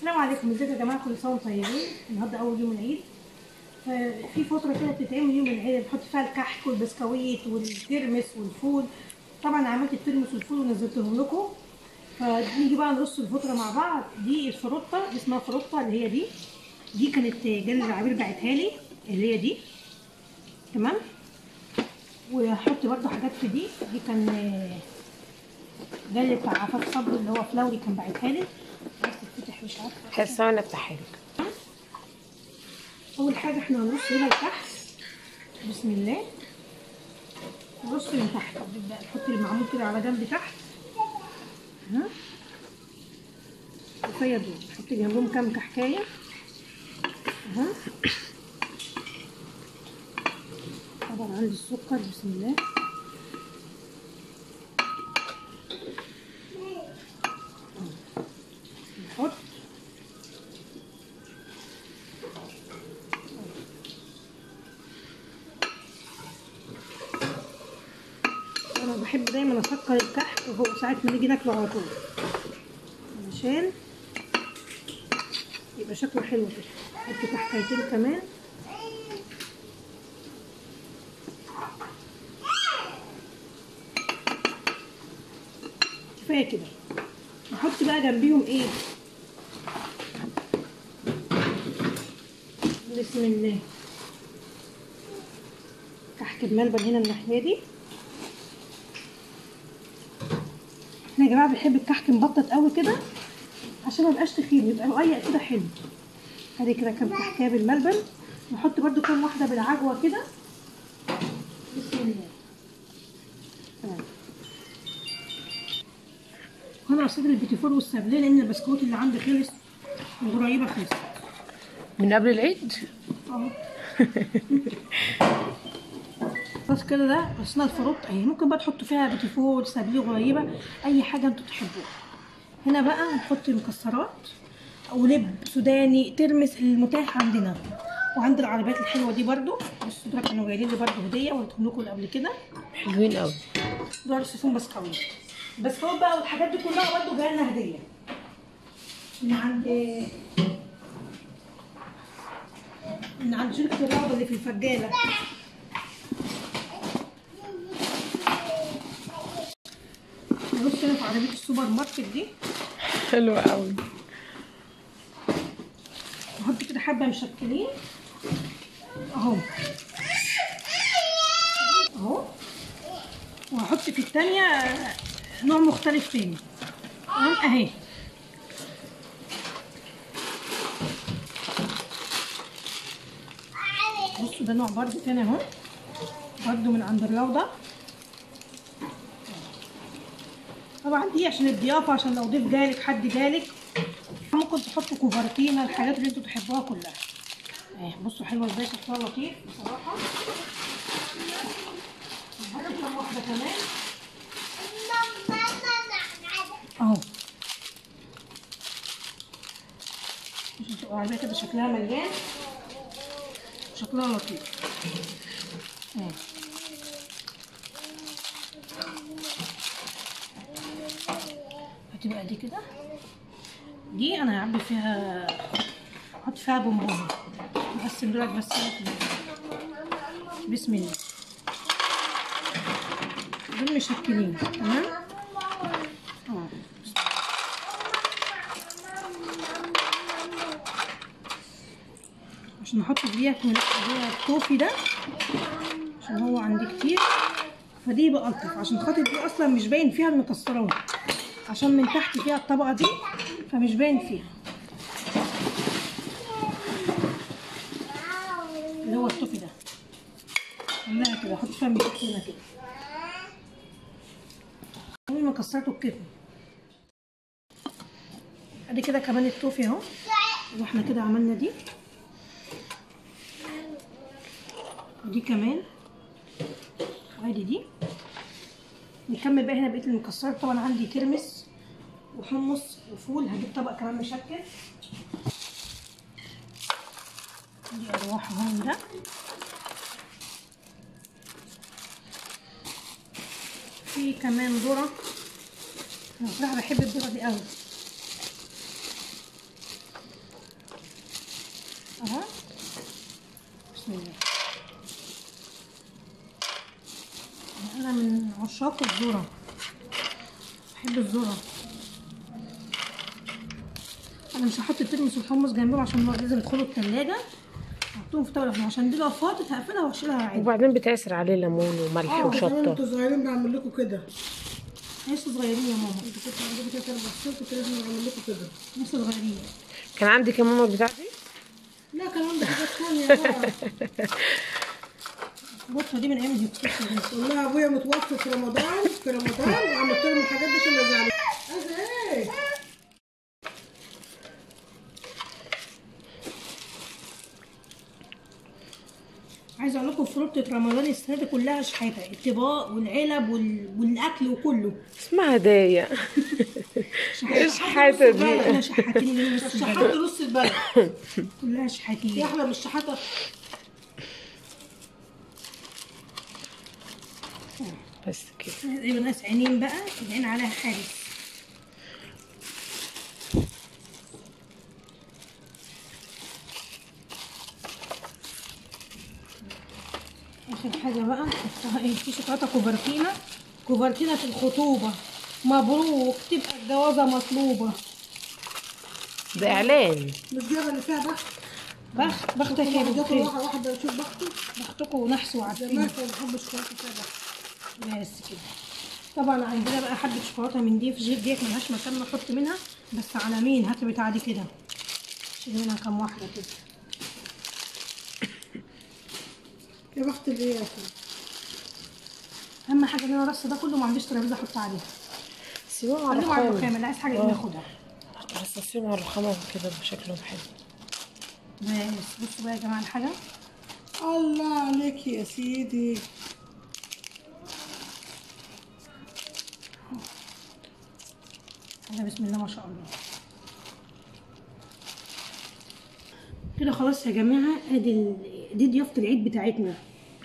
السلام عليكم ازيكم يا جماعه كل سنه وانتم طيبين النهارده اول يوم العيد ففي فتره كده بتتعمل يوم العيد بنحط فيها الكحك والبسكويت والترمس والفول طبعا عملت الترمس والفول ونزلتهم لكم فنيجي بقى نرص الفطره مع بعض دي الفروطه دي اسمها فروطه اللي هي دي دي كانت جالي العبير بعتها لي اللي هي دي تمام وهحط برده حاجات في دي دي كان جالي بتاع عفاف صبري اللي هو فلاوري كان بعتها لي عايز تتفتح مش عارفه حاسه وانا افتحها لك اول حاجه احنا هنرص هنا لتحت بسم الله نرص من تحت نبدا نحط المعمول كده على جنب تحت ها كفايه دول نحط جنبهم كام كحكايه اها طبعا عندي السكر بسم الله نحط انا بحب دايما اسكر الكحك فوق ساعه ما نيجي ناكله على طول علشان يبقى شكله حلو كده احط كحكايتين كمان كفايه كده نحط بقى جنبيهم ايه بسم الله كحك بملبن هنا الناحيه دي احنا يا جماعه بنحب الكحك مبطط قوي كده عشان ما يبقاش تخين يبقى رقيق كده حلو ادي كده كام كحكايه بالملبن نحط برده كام واحده بالعجوه كده بسم الله تمام هنا رصيد البيتي فور والسابليه لان البسكوت اللي عندي خلص والغريبه خلصت من قبل العيد اهو بس كده ده رصنا الفروت اهي ممكن بقى تحطوا فيها بيتي فور سابليه غريبه اي حاجه انتوا تحبوها هنا بقى نحط المكسرات او لب سوداني ترمس المتاح عندنا وعند العربيات الحلوه دي برده بصوا دول كانوا جايين لي برده هديه وريتهم لكم قبل كده حلوين قوي دول رصاصين بسكويت البسكويت بقى والحاجات دي كلها برده جايه لنا هديه من عند من عند شركه الرابط اللي في الفجاله بص هنا في عربيه السوبر ماركت دي حلوة قوي نحط كده حبه مشكلين اهو اهو وهحط في التانية نوع مختلف تاني تمام اهي بصوا ده نوع برضه تاني اهو برضه من عند الروضة طبعا دي عشان الضيافة عشان لو ضيف جالك حد جالك ممكن تحطوا كوفرتينا الحاجات اللي انتوا تحبوها كلها اهي بصوا حلوه ازاي شكلها لطيف بصراحه هنحط كام واحده كمان اهو عشان تبقى عربيه كده شكلها مليان شكلها لطيف اهي هتبقى دي كده دي انا هعبي فيها احط فيها بونبون نقسم دولك بس بسم الله دول مشكلين تمام اه عشان نحط ديت من اللي هو الكوفي ده عشان هو عندي كتير فدي يبقى الطف عشان خاطر دي اصلا مش باين فيها المكسرات عشان من تحت فيها الطبقه دي فمش باين فيها اللي هو الطفي ده عاملاها كده احط فيها مشكلة كده عامل مكسرات الكتم ادي كده كمان التوفي اهو واحنا كده عملنا دي ودي كمان وادي دي نكمل بقى هنا بقيه المكسرات طبعا عندي ترمس وحمص وفول هجيب طبق كمان مشكل دي ارواح اهو ده في كمان ذره انا بصراحه بحب الذره دي قوي اها بسم الله انا من عشاق الذره بحب الذره انا مش هحط الترمس والحمص جنبهم عشان لازم يدخلوا التلاجة احطهم في طاوله عشان دي لو فاضت هقفلها واشيلها عادي وبعدين بتعصر عليه ليمون وملح آه، زمان وشطه انتوا صغيرين بعمل لكم كده لسه صغيرين يا ماما انتوا كنتوا عندكم كده ثلاث سنين كنت لازم اعمل لكم كده لسه صغيرين كان عندك يا ماما بتاعتي لا كان عندي حاجات ثانيه بقى البطه دي من ايام الهيبسيس والله ابويا متوفى في رمضان في رمضان وعملت لهم الحاجات دي عشان ما يزعلوش عايزه ايه عايزه اقول لكم فروضه رمضان السنه دي كلها شحاته الطباق والعلب وال... والاكل وكله اسمها هدايا ايش حاجه دي احنا شحاتين اليوم بس شحات شحات نص البلد كلها يا شحاتين احلى من الشحاته بس كده زي ناس عينين بقى العين عليها حارس اخر حاجه بقى نحطها ايه في شوكولاته كوفرتينا كوفرتينا في الخطوبه مبروك تبقى الجوازه مطلوبه ده اعلان الجبل اللي فيها بخت بخت بختك يا واحد ياكل بنتي واحده واحده يشوف بخته بختكم ونحسوا عارفين زمان كان بحب الشوكولاته فيها بخت بس كده طبعا عندنا بقى حبة شوكولاتة من دي في جيب ديت ملهاش مكان نحط منها بس على مين هات بتاع دي كده شيل منها كام واحدة كده يا بخت اللي هي ياكل أهم حاجة إن أنا الرص ده كله ما عنديش ترابيزة أحط عليها سيبوهم على خليهم على الرخام الرخام اللي عايز حاجة ناخدها بس سيبوهم على الرخام كده بشكلهم حلو بس بصوا بقى يا جماعة الحاجة الله عليك يا سيدي حاجة بسم الله ما شاء الله كده خلاص يا جماعة ادي ال- دي ضيافة العيد بتاعتنا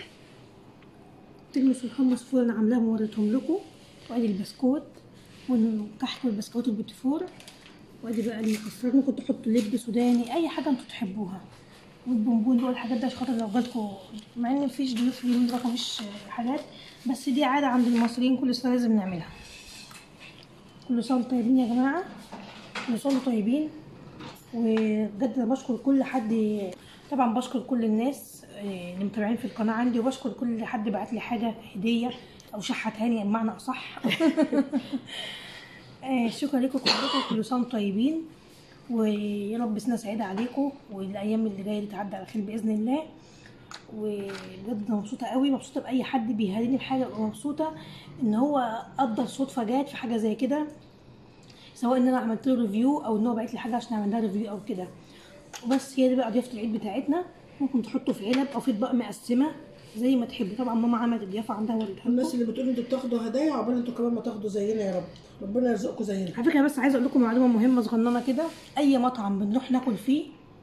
تلمس الحمص فول انا عاملاهم ووريتهم لكم وادي البسكوت والكحك والبسكوت البوتيفور وادي بقى المكسرات ممكن تحطوا لب سوداني اي حاجة انتوا تحبوها والبونبون دول الحاجات دي عشان خاطر لو جالكوا مع ان مفيش ضيوف اليومين دول مفيش حاجات بس دي عادة عند المصريين كل سنة لازم نعملها كل سنة وانتم طيبين يا جماعة كل سنة وانتم طيبين وبجد أنا بشكر كل حد طبعا بشكر كل الناس آه، اللي متابعين في القناة عندي وبشكر كل حد بعت لي حاجة هدية أو شحتها لي بمعنى أصح آه، شكرا لكم كلكم كل سنة وانتم طيبين ويا رب سنة سعيدة عليكم والأيام اللي جاية دي تعدي على خير بإذن الله وبجد انا مبسوطه قوي مبسوطه باي حد بيهاديني بحاجه ومبسوطه ان هو قدر صدفه جات في حاجه زي كده سواء ان انا عملت له ريفيو او ان هو بعت لي حاجه عشان اعمل لها ريفيو او كده وبس هي دي بقى ضيافه العيد بتاعتنا ممكن تحطوا في علب او في اطباق مقسمه زي ما تحبوا طبعا ماما عملت الضيافه عندها وريتها الناس لكم اللي بتقول انتوا بتاخدوا هدايا عقبال انتوا كمان ما تاخدوا زينا يا رب ربنا يرزقكم زينا على فكره بس عايزه اقول لكم معلومه مهمه صغننه كده اي مطعم بنروح ناكل فيه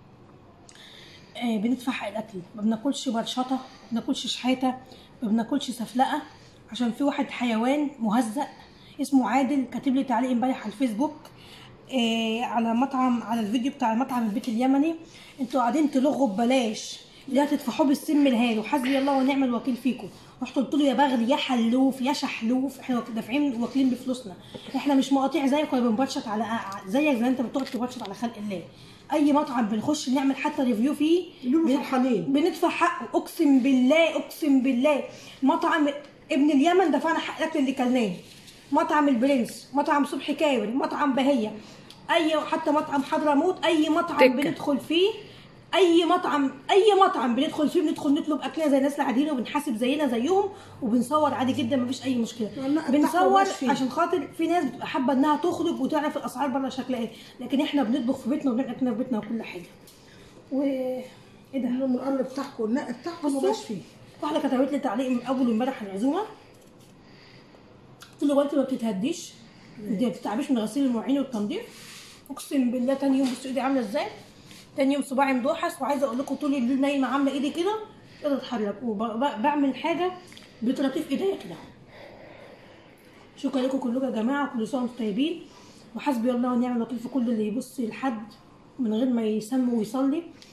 آه بندفع حق الاكل ما بناكلش برشطه ما بناكلش شحاته ما بناكلش سفلقه عشان في واحد حيوان مهزأ اسمه عادل كاتب لي تعليق امبارح على الفيسبوك آه على مطعم على الفيديو بتاع مطعم البيت اليمني انتوا قاعدين تلغوا ببلاش لا تدفعوا بالسم الهادي وحسبي الله ونعم الوكيل فيكم رحت قلت له يا بغل يا حلوف يا شحلوف احنا دافعين واكلين بفلوسنا احنا مش مقاطيع زيك ولا بنبرشط على زيك زي انت بتقعد تبرشط على خلق الله اي مطعم بنخش نعمل حتى ريفيو فيه يقولوا بن- فرحانين بندفع حقه اقسم بالله اقسم بالله مطعم ابن اليمن دفعنا حق الاكل اللي كلناه مطعم البرنس مطعم صبحي كاير مطعم بهيه اي حتى مطعم حضرموت اي مطعم تكة. بندخل فيه اي مطعم اي مطعم بندخل فيه بندخل نطلب اكلنا زي الناس العاديين وبنحاسب زينا زيهم وبنصور عادي جدا مفيش اي مشكله لا، التحوى بنصور مبقاش فيه. عشان خاطر في ناس بتبقى حابه انها تخرج وتعرف الاسعار بره شكلها ايه لكن احنا بنطبخ في بيتنا وبنعمل اكلنا في بيتنا وكل حاجه و ايه ده لهم القرن بتاعكم النقي بتاعكم ما بصوا بقاش فيه واحده كتبت لي تعليق من اول امبارح على العزومه قلت له انت ما بتتهديش انت ما بتتعبيش من غسيل المواعين والتنظيف اقسم بالله تاني يوم بصوا ايدي عامله ازاي تاني يوم صباعي مدوحس وعايزه اقول لكم طول الليل نايمه عامله ايدي كده قادره اتحرك وبعمل حاجه بطراطيف ايديا كده شكرا لكم كلكم يا جماعه كل سنه وانتم طيبين وحسبي الله ونعم الوكيل في كل اللي يبص لحد من غير ما يسمي ويصلي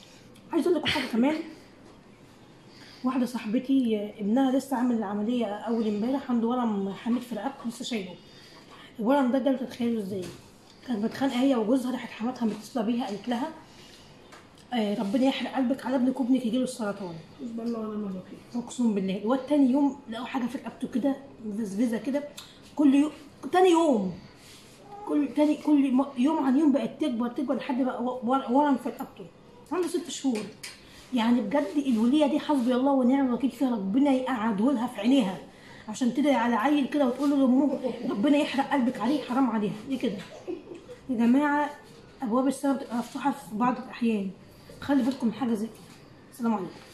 عايزه اقول لكم حاجه كمان واحده صاحبتي آه، ابنها لسه عامل العمليه اول امبارح عنده ورم حامل في رقبته لسه شايله الورم ده ده تتخيلوا ازاي كانت متخانقه هي وجوزها راحت حماتها متصله بيها قالت لها آه ربنا يحرق قلبك على ابنك وابنك يجيله السرطان حسبي الله ونعم الوكيل اقسم بالله الواد تاني يوم لقوا حاجه في رقبته كده مفزفزه كده كل يوم تاني يوم كل تاني كل م- يوم عن يوم بقت تكبر تكبر لحد بقى و- ور- ورم في رقبته عنده ست شهور يعني بجد الوليه دي حسبي الله ونعم الوكيل فيها ربنا يقعده لها في عينيها عشان تدعي على عيل كده وتقول له لامه ربنا يحرق قلبك عليه حرام عليها ليه كده يا جماعه ابواب السماء بتبقى مفتوحه في بعض الاحيان خلي بالكم من حاجه زي كده السلام عليكم